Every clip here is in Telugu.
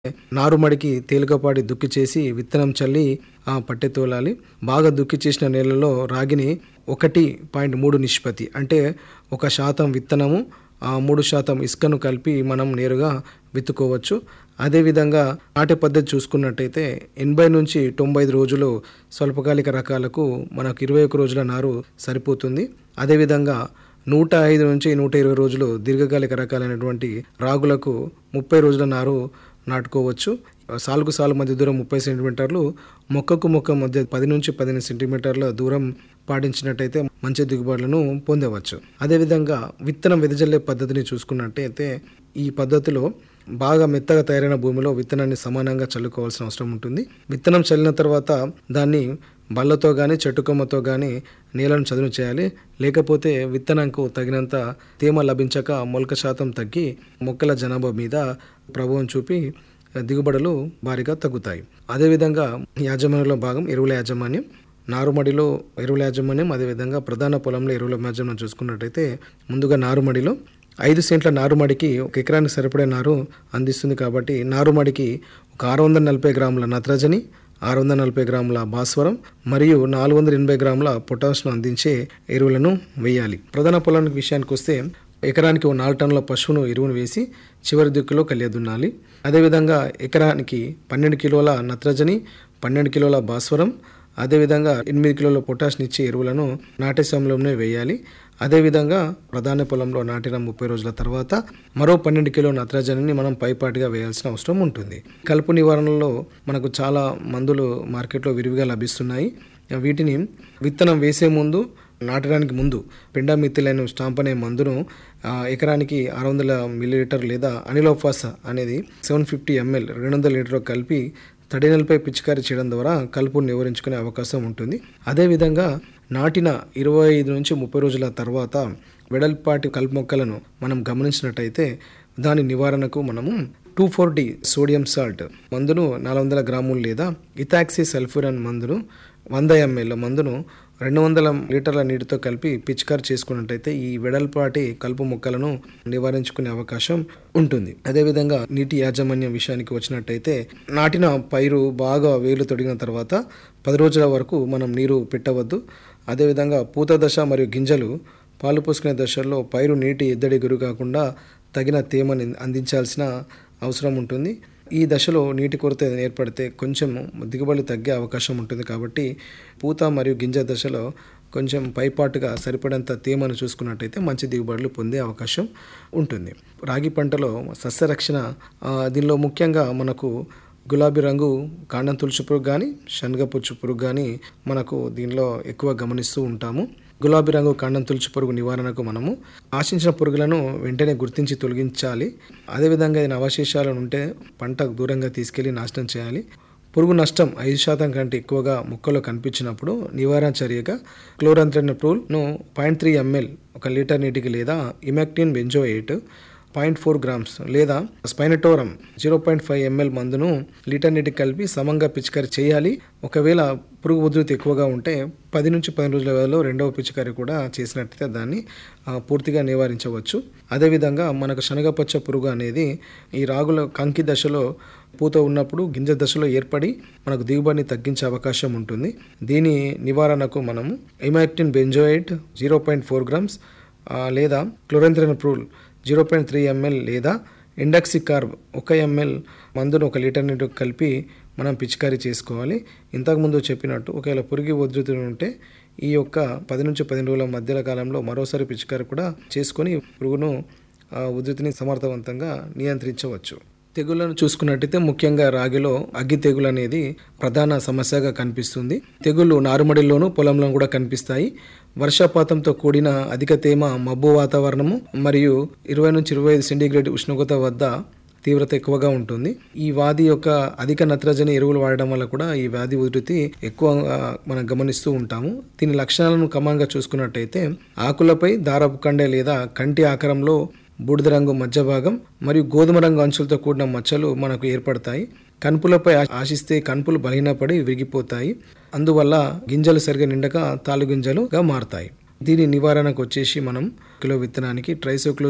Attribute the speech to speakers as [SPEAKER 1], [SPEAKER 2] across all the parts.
[SPEAKER 1] నారుమడికి తేలికపాటి దుక్కి చేసి విత్తనం చల్లి ఆ పట్టె తోలాలి బాగా దుక్కి చేసిన నేలలో రాగిని ఒకటి పాయింట్ మూడు నిష్పత్తి అంటే ఒక శాతం విత్తనము ఆ మూడు శాతం ఇసుకను కలిపి మనం నేరుగా విత్తుకోవచ్చు అదేవిధంగా నాటే పద్ధతి చూసుకున్నట్టయితే ఎనభై నుంచి తొంభై ఐదు రోజులు స్వల్పకాలిక రకాలకు మనకు ఇరవై ఒక రోజుల నారు సరిపోతుంది అదేవిధంగా నూట ఐదు నుంచి నూట ఇరవై రోజులు దీర్ఘకాలిక రకాలైనటువంటి రాగులకు ముప్పై రోజుల నారు నాటుకోవచ్చు సాలుకు సాలు మధ్య దూరం ముప్పై సెంటీమీటర్లు మొక్కకు మొక్క మధ్య పది నుంచి పదిహేను సెంటీమీటర్ల దూరం పాటించినట్టయితే మంచి దిగుబడులను పొందవచ్చు అదేవిధంగా విత్తనం వెదజల్లే పద్ధతిని చూసుకున్నట్టయితే ఈ పద్ధతిలో బాగా మెత్తగా తయారైన భూమిలో విత్తనాన్ని సమానంగా చల్లుకోవాల్సిన అవసరం ఉంటుంది విత్తనం చల్లిన తర్వాత దాన్ని బల్లతో కానీ చెట్టుకొమ్మతో కానీ నేలను చదును చేయాలి లేకపోతే విత్తనంకు తగినంత తేమ లభించక మొలక శాతం తగ్గి మొక్కల జనాభా మీద ప్రభావం చూపి దిగుబడులు భారీగా తగ్గుతాయి అదేవిధంగా యాజమాన్యంలో భాగం ఎరువుల యాజమాన్యం నారుమడిలో ఎరువుల యాజమాన్యం అదేవిధంగా ప్రధాన పొలంలో ఎరువుల యాజమాన్యం చూసుకున్నట్టయితే ముందుగా నారుమడిలో ఐదు సెంట్ల నారుమడికి ఒక ఎకరానికి సరిపడే నారు అందిస్తుంది కాబట్టి నారుమడికి ఒక ఆరు వందల నలభై గ్రాముల నత్రజని ఆరు వందల నలభై గ్రాముల భాస్వరం మరియు నాలుగు వందల ఎనభై గ్రాముల పొటాషియం అందించే ఎరువులను వేయాలి ప్రధాన పొలానికి విషయానికి వస్తే ఎకరానికి ఓ నాలుగు టన్నుల పశువును ఎరువును వేసి చివరి దిక్కులో కలియదున్నాలి అదేవిధంగా ఎకరానికి పన్నెండు కిలోల నత్రజని పన్నెండు కిలోల భాస్వరం అదేవిధంగా ఎనిమిది కిలోల పొటాషియం ఇచ్చే ఎరువులను నాటే సమయంలోనే వేయాలి అదేవిధంగా ప్రధాన పొలంలో నాటిన ముప్పై రోజుల తర్వాత మరో పన్నెండు కిలో నత్రజనిని మనం పైపాటిగా వేయాల్సిన అవసరం ఉంటుంది కలుపు నివారణలో మనకు చాలా మందులు మార్కెట్లో విరివిగా లభిస్తున్నాయి వీటిని విత్తనం వేసే ముందు నాటడానికి ముందు పిండామిత్తిలైన స్టాంప్ అనే మందును ఆ, ఎకరానికి ఆరు వందల మిల్లీలీటర్ లేదా అనిలోఫాస్ అనేది సెవెన్ ఫిఫ్టీ ఎంఎల్ రెండు వందల లీటర్ కలిపి తడి నెలపై పిచికారీ చేయడం ద్వారా కలుపును నివారించుకునే అవకాశం ఉంటుంది అదేవిధంగా నాటిన ఇరవై ఐదు నుంచి ముప్పై రోజుల తర్వాత వెడల్పాటి కలుపు మొక్కలను మనం గమనించినట్టయితే దాని నివారణకు మనము two four D sodium salt మందును నాలుగు వందల గ్రాములు లేదా ఇథాక్సీ సల్ఫ్యూరన్ మందును వంద ఎంఎల్ మందును రెండు వందల లీటర్ల నీటితో కలిపి పిచికారి చేసుకున్నట్టయితే ఈ వెడల్పాటి కలుపు మొక్కలను నివారించుకునే అవకాశం ఉంటుంది అదేవిధంగా నీటి యాజమాన్యం విషయానికి వచ్చినట్టయితే నాటిన పైరు బాగా వేలు తొడిగిన తర్వాత పది రోజుల వరకు మనం నీరు పెట్టవద్దు అదేవిధంగా పూత దశ మరియు గింజలు పాలు పోసుకునే దశల్లో పైరు నీటి ఎద్దడి గురి కాకుండా తగిన తేమని అందించాల్సిన అవసరం ఉంటుంది ఈ దశలో నీటి కొరత ఏర్పడితే కొంచెం దిగుబడి తగ్గే అవకాశం ఉంటుంది కాబట్టి పూత మరియు గింజ దశలో కొంచెం పైపాటుగా సరిపడంత తేమను చూసుకున్నట్టయితే మంచి దిగుబడులు పొందే అవకాశం ఉంటుంది రాగి పంటలో సస్యరక్షణ ఆ, దీనిలో ముఖ్యంగా మనకు గులాబీ రంగు కాండం తులుచు పురుగు కానీ శనగపుచ్చు పురుగు కానీ మనకు దీనిలో ఎక్కువ గమనిస్తూ ఉంటాము గులాబీ రంగు కాండం తులుచు పురుగు నివారణకు మనము ఆశించిన పురుగులను వెంటనే గుర్తించి తొలగించాలి అదేవిధంగా ఏదైనా అవశేషాలు ఉంటే పంట దూరంగా తీసుకెళ్లి నాశనం చేయాలి పురుగు నష్టం ఐదు శాతం కంటే ఎక్కువగా మొక్కలో కనిపించినప్పుడు నివారణ చర్యగా క్లోరంత్రనప్రూల్ను పాయింట్ త్రీ ఎంఎల్ ఒక లీటర్ నీటికి లేదా emamectin benzoate point four grams లేదా spinetoram zero point five ML మందును లీటర్ నీటికి కలిపి సమంగా పిచికారి చేయాలి ఒకవేళ పురుగు ఉధృతి ఎక్కువగా ఉంటే పది నుంచి పది రోజుల వ్యవధిలో రెండవ పిచికారి కూడా చేసినట్టయితే దాన్ని ఆ, పూర్తిగా నివారించవచ్చు అదేవిధంగా మనకు శనగపచ్చ పురుగు అనేది ఈ రాగుల కంకి దశలో పూత ఉన్నప్పుడు గింజ దశలో ఏర్పడి మనకు దిగుబడిని తగ్గించే అవకాశం ఉంటుంది దీని నివారణకు మనము emamectin benzoate zero point four grams ఆ, లేదా chlorantraniliprole zero point three ML లేదా ఇండక్సికార్బ్ ఒక ఎంఎల్ మందును ఒక లీటర్ నీటి కలిపి మనం పిచికారీ చేసుకోవాలి ఇంతకుముందు చెప్పినట్టు ఒకవేళ పురుగు ఉధృతి ఉంటే ఈ యొక్క పది నుంచి పదిహేను రోజుల మధ్యల కాలంలో మరోసారి పిచికారీ కూడా చేసుకొని పురుగును ఆ, ఉధృతిని సమర్థవంతంగా నియంత్రించవచ్చు తెగుళ్లను చూసుకున్నట్టయితే ముఖ్యంగా రాగిలో అగ్గి తెగులు అనేది ప్రధాన సమస్యగా కనిపిస్తుంది తెగుళ్ళు నారుమడిలోను పొలంలో కూడా కనిపిస్తాయి వర్షపాతంతో కూడిన అధిక తేమ మబ్బు వాతావరణము మరియు ఇరవై నుంచి ఇరవై ఐదు సెంటీగ్రేడ్ ఉష్ణోగ్రత వద్ద తీవ్రత ఎక్కువగా ఉంటుంది ఈ వ్యాధి యొక్క అధిక నత్రజని ఎరువులు వాడడం వల్ల కూడా ఈ వ్యాధి ఉధృతి ఎక్కువ మనం గమనిస్తూ ఉంటాము దీని లక్షణాలను క్రమంగా చూసుకున్నట్టయితే ఆకులపై దారపు కండె లేదా కంటి ఆకారంలో బూడిద రంగు మధ్య భాగం మరియు గోధుమ రంగు అంచులతో కూడిన మచ్చలు మనకు ఏర్పడతాయి కనుపులపై ఆ- ఆశిస్తే కనుపులు బలహీనపడి విరిగిపోతాయి అందువల్ల గింజలు సరిగా నిండక తాలు గింజలుగా మారతాయి దీని నివారణకు వచ్చేసి మనం కిలో విత్తనానికి ట్రైసోక్లోజోల్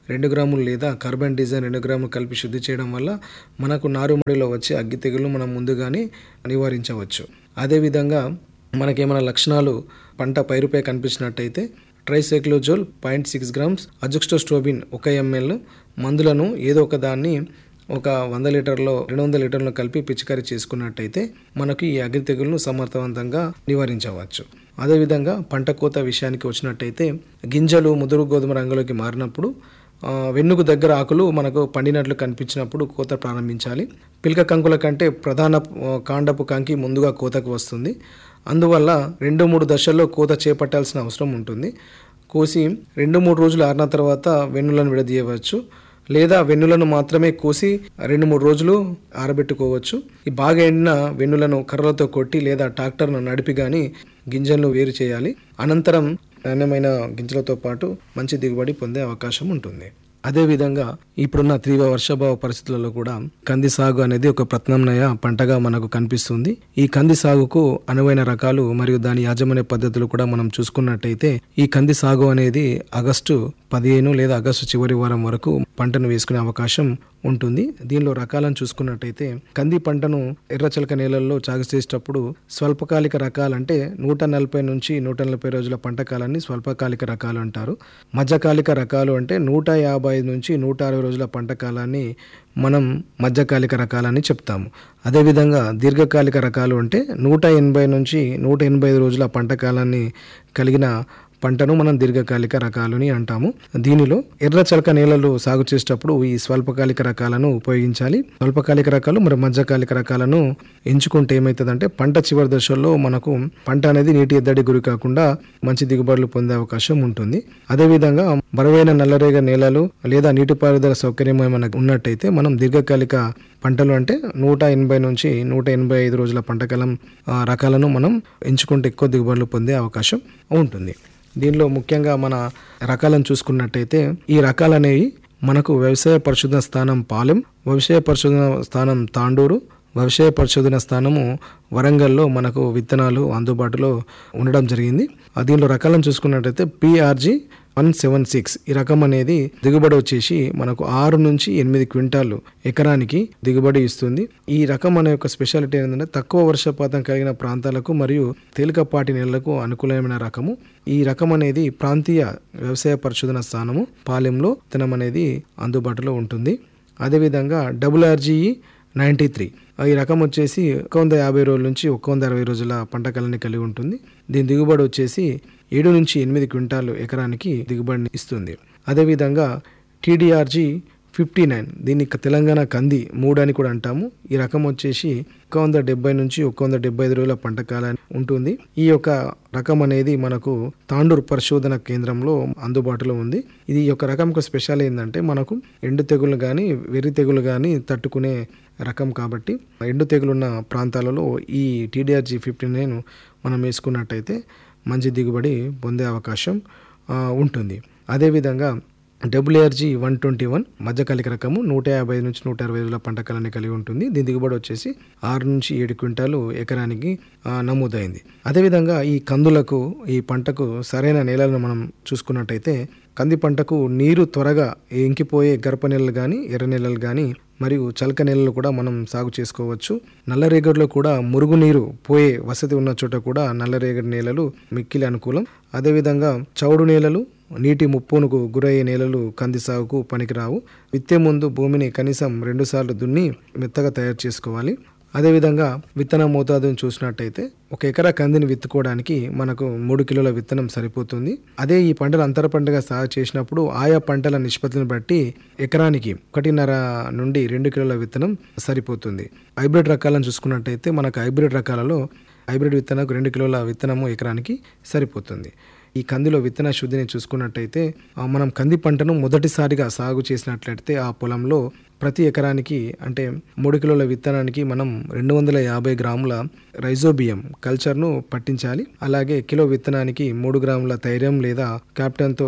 [SPEAKER 1] రెండు గ్రాములు లేదా కార్బన్ డిజైన్ రెండు గ్రాములు కలిపి శుద్ధి చేయడం వల్ల మనకు నారుమడిలో వచ్చే అగ్గి తెగులు మనం ముందుగానే నివారించవచ్చు అదేవిధంగా మనకేమైనా లక్షణాలు పంట పైరుపై కనిపించినట్టయితే tricyclazole point six grams azoxystrobin ఒక ఎంఎల్ మందులను ఏదో ఒక దాన్ని ఒక వంద లీటర్లో రెండు వందల లీటర్లో కలిపి పిచికారీ చేసుకున్నట్టయితే మనకు ఈ అగ్ని తెగులను సమర్థవంతంగా నివారించవచ్చు అదేవిధంగా పంట కోత విషయానికి వచ్చినట్టయితే గింజలు ముదురు గోధుమ రంగులోకి మారినప్పుడు ఆ, వెన్నుకు దగ్గర ఆకులు మనకు పండినట్లు కనిపించినప్పుడు కోత ప్రారంభించాలి పిలక కంకుల కంటే ప్రధాన ఆ, కాండపు కంకి ముందుగా కోతకు వస్తుంది అందువల్ల రెండు మూడు దశల్లో కోత చేపట్టాల్సిన అవసరం ఉంటుంది కోసి రెండు మూడు రోజులు ఆరిన తర్వాత వెన్నులను విడదీయవచ్చు లేదా వెన్నులను మాత్రమే కోసి రెండు మూడు రోజులు ఆరబెట్టుకోవచ్చు ఈ బాగా ఎండిన వెన్నులను కర్రలతో కొట్టి లేదా ట్రాక్టర్ను నడిపి కానీ గింజలను వేరు చేయాలి అనంతరం నాణ్యమైన గింజలతో పాటు మంచి దిగుబడి పొందే అవకాశం ఉంటుంది అదేవిధంగా ఇప్పుడున్న తీవ్ర వర్షాభావ పరిస్థితులలో కూడా కంది సాగు అనేది ఒక ప్రత్యామ్నాయ పంటగా మనకు కనిపిస్తుంది ఈ కంది సాగుకు అనువైన రకాలు మరియు దాని యాజమాన్య పద్ధతులు కూడా మనం చూసుకున్నట్టయితే ఈ కంది సాగు అనేది ఆగస్టు పదిహేను లేదా ఆగస్టు చివరి వారం వరకు పంటను వేసుకునే అవకాశం ఉంటుంది దీనిలో రకాలను చూసుకున్నట్టయితే కంది పంటను ఎర్రచలక నేలల్లో సాగు చేసేటప్పుడు స్వల్పకాలిక రకాలంటే నూట నలభై నుంచి నూట నలభై రోజుల పంట కాలాన్ని స్వల్పకాలిక రకాలు అంటారు మధ్యకాలిక రకాలు అంటే నూట యాభై ఐదు నుంచి నూట అరవై రోజుల పంట కాలాన్ని మనం మధ్యకాలిక రకాలని చెప్తాము అదేవిధంగా దీర్ఘకాలిక రకాలు అంటే నూట ఎనభై నుంచి నూట ఎనభై ఐదు రోజుల పంట కాలాన్ని కలిగిన పంటను మనం దీర్ఘకాలిక రకాలని అంటాము దీనిలో ఎర్ర చలక నేలలు సాగు చేసేటప్పుడు ఈ స్వల్పకాలిక రకాలను ఉపయోగించాలి స్వల్పకాలిక రకాలు మరి మధ్యకాలిక రకాలను ఎంచుకుంటే ఏమవుతుందంటే పంట చివరి దశల్లో మనకు పంట అనేది నీటి ఎద్దడి గురి కాకుండా మంచి దిగుబడులు పొందే అవకాశం ఉంటుంది అదేవిధంగా బరువైన నల్లరేగ నేలలు లేదా నీటిపారుదల సౌకర్యం ఏమైనా ఉన్నట్టయితే మనం దీర్ఘకాలిక పంటలు అంటే నూట ఎనభై నుంచి నూట ఎనభై ఐదు రోజుల పంటకాలం ఆ, రకాలను మనం ఎంచుకుంటే ఎక్కువ దిగుబడులు పొందే అవకాశం ఉంటుంది దీనిలో ముఖ్యంగా మన రకాలను చూసుకున్నట్టయితే ఈ రకాలు అనేవి మనకు వ్యవసాయ పరిశోధన స్థానం పాలెం వ్యవసాయ పరిశోధన స్థానం తాండూరు వ్యవసాయ పరిశోధన స్థానము వరంగల్లో మనకు విత్తనాలు అందుబాటులో ఉండడం జరిగింది ఆ దీనిలో రకాలను చూసుకున్నట్టయితే పిఆర్జీ వన్ సెవెన్ సిక్స్ ఈ రకం అనేది దిగుబడి వచ్చేసి మనకు ఆరు నుంచి ఎనిమిది క్వింటాలు ఎకరానికి దిగుబడి ఇస్తుంది ఈ రకం అనే యొక్క స్పెషాలిటీ ఏంటంటే తక్కువ వర్షపాతం కలిగిన ప్రాంతాలకు మరియు తేలికపాటి నేలలకు అనుకూలమైన రకము ఈ రకం అనేది ప్రాంతీయ వ్యవసాయ పరిశోధన స్థానము పాలెంలో విత్తనం అనేది అందుబాటులో ఉంటుంది అదేవిధంగా డబుల్ ఆర్జీఈ నైంటీ త్రీ ఈ రకం వచ్చేసి ఒక వంద యాభై రోజుల నుంచి ఒక వంద అరవై రోజుల పంట కాలాన్ని కలిగి ఉంటుంది దీని దిగుబడి వచ్చేసి ఏడు నుంచి ఎనిమిది క్వింటాలు ఎకరానికి దిగుబడిని ఇస్తుంది అదేవిధంగా టీడీఆర్జీ ఫిఫ్టీ నైన్ దీన్ని క- తెలంగాణ కంది మూడు అని కూడా అంటాము ఈ రకం వచ్చేసి ఒక వంద డెబ్బై నుంచి ఒక వంద డెబ్బై ఐదు రోజుల పంట కాలాన్ని ఉంటుంది ఈ యొక్క రకం అనేది మనకు తాండూరు పరిశోధన కేంద్రంలో అందుబాటులో ఉంది ఇది ఈ యొక్క రకం స్పెషల్ ఏంటంటే మనకు ఎండు తెగులు కానీ వెర్రి తెగులు కానీ తట్టుకునే రకం కాబట్టి ఎండు తెగులున్న ప్రాంతాలలో ఈ టీడీఆర్జీ ఫిఫ్టీ నైన్ మనం వేసుకున్నట్టయితే మంచి దిగుబడి పొందే అవకాశం ఆ, ఉంటుంది అదేవిధంగా డబ్ల్యూఆర్జీ వన్ ట్వంటీ వన్ మధ్యకాలిక రకము నూట యాభై నుంచి నూట అరవై రోజుల పంట కాలాన్ని కలిగి ఉంటుంది దీని దిగుబడి వచ్చేసి ఆరు నుంచి ఏడు క్వింటాలు ఎకరానికి ఆ, నమోదైంది అదేవిధంగా ఈ కందులకు ఈ పంటకు సరైన నేలలను మనం చూసుకున్నట్టయితే కంది పంటకు నీరు త్వరగా ఎంకిపోయే గర్భ నెలలు కానీ ఎర్ర నెలలు కానీ మరియు చలక నేలలు కూడా మనం సాగు చేసుకోవచ్చు నల్లరేగడిలో కూడా మురుగునీరు పోయే వసతి ఉన్న చోట కూడా నల్లరేగడి నేలలు మిక్కిలి అనుకూలం అదేవిధంగా చౌడు నేలలు నీటి ముప్పునకు గురయ్యే నేలలు కంది సాగుకు పనికిరావు విత్తే ముందు భూమిని కనీసం రెండుసార్లు దున్ని మెత్తగా తయారు చేసుకోవాలి అదేవిధంగా విత్తన మోతాదుని చూసినట్టయితే ఒక ఎకరా కందిని విత్తుకోవడానికి మనకు మూడు కిలోల విత్తనం సరిపోతుంది అదే ఈ పంటలు అంతర పంటగా సాగు చేసినప్పుడు ఆయా పంటల నిష్పత్తిని బట్టి ఎకరానికి ఒకటిన్నర నుండి రెండు కిలోల విత్తనం సరిపోతుంది హైబ్రిడ్ రకాలను చూసుకున్నట్టయితే మనకు హైబ్రిడ్ రకాలలో హైబ్రిడ్ విత్తనకు రెండు కిలోల విత్తనము ఎకరానికి సరిపోతుంది ఈ కందిలో విత్తన శుద్ధిని చూసుకున్నట్టయితే ఆ, మనం కంది పంటను మొదటిసారిగా సాగు చేసినట్లయితే ఆ పొలంలో ప్రతి ఎకరానికి అంటే మూడు కిలోల విత్తనానికి మనం రెండు వందల యాభై గ్రాముల రైజోబియం కల్చర్ను పట్టించాలి అలాగే కిలో విత్తనానికి మూడు గ్రాముల ధైర్యం లేదా క్యాప్టన్తో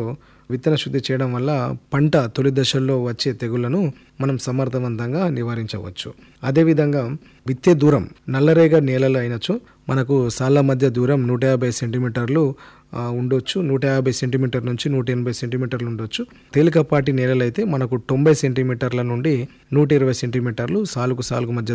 [SPEAKER 1] విత్తన శుద్ధి చేయడం వల్ల పంట తొలి దశల్లో వచ్చే తెగుళ్లను మనం సమర్థవంతంగా నివారించవచ్చు అదేవిధంగా విత్తే దూరం నల్లరేగ నేలలు అయినచో మనకు సాళ్ళ మధ్య దూరం నూట యాభై సెంటీమీటర్లు ఆ, ఉండొచ్చు నూట యాభై సెంటీమీటర్ నుంచి నూట ఎనభై సెంటీమీటర్లు ఉండొచ్చు తేలికపాటి నేలలు అయితే మనకు తొంభై సెంటీమీటర్ల నుండి నూట ఇరవై సెంటీమీటర్లు సాలుకు సాలుకు మధ్య